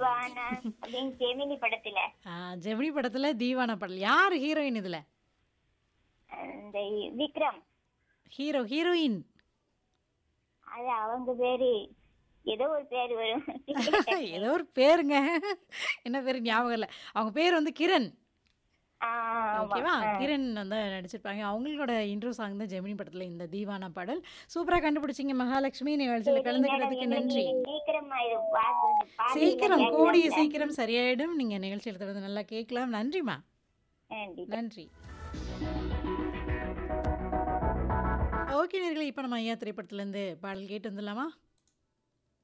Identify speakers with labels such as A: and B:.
A: தீவானா அப்படின்னு ஜெமினி படத்துல
B: ஆ, ஜெமினி படத்துல தீவான பாடல் யார் ஹீரோயின் இதுல
A: இந்த விக்ரம்
B: ஹீரோ ஹீரோயின்
A: அது அவங்க பேரு ஏதோ ஒரு பேர் வரும்
B: ஏதோ ஒரு பேருங்க என்ன பேரு ஞாபகம் இல்லை அவங்க பேர் வந்து கிரண்
A: ஆ, ஆமா.
B: ஓகேவா கிரண் வந்து நடிச்சிருப்பாங்க அவங்களோட இன்ட்ரோ சாங் தான் ஜெமினி படத்துல இந்த தீவானா பாடல் சூப்பரா கண்டுபிடிச்சிங்க மகாலட்சுமி நிகழ்ச்சியில்
A: சரி,
B: கலந்துக்கிட்டதுக்கு
A: madam,
B: நன்றி
A: எனக்கு சீக்கிரமா இது பாத்து- பாத்தீங்கன்னா
B: சீக்கிரம்
A: கேட்கலாம்
B: கூடிய
A: sir.
B: சீக்கிரம் சரியாயிடும் நீங்க நிகழ்ச்சியில் தொடர்ந்து நல்லா கேட்கலாம் நன்றிமா
A: நன்றி
B: நன்றி ஓகே நேர்களே இப்போ நம்ம ஐயா திரைப்படத்துலேருந்து பாடல் கேட்டு வந்துடலாமா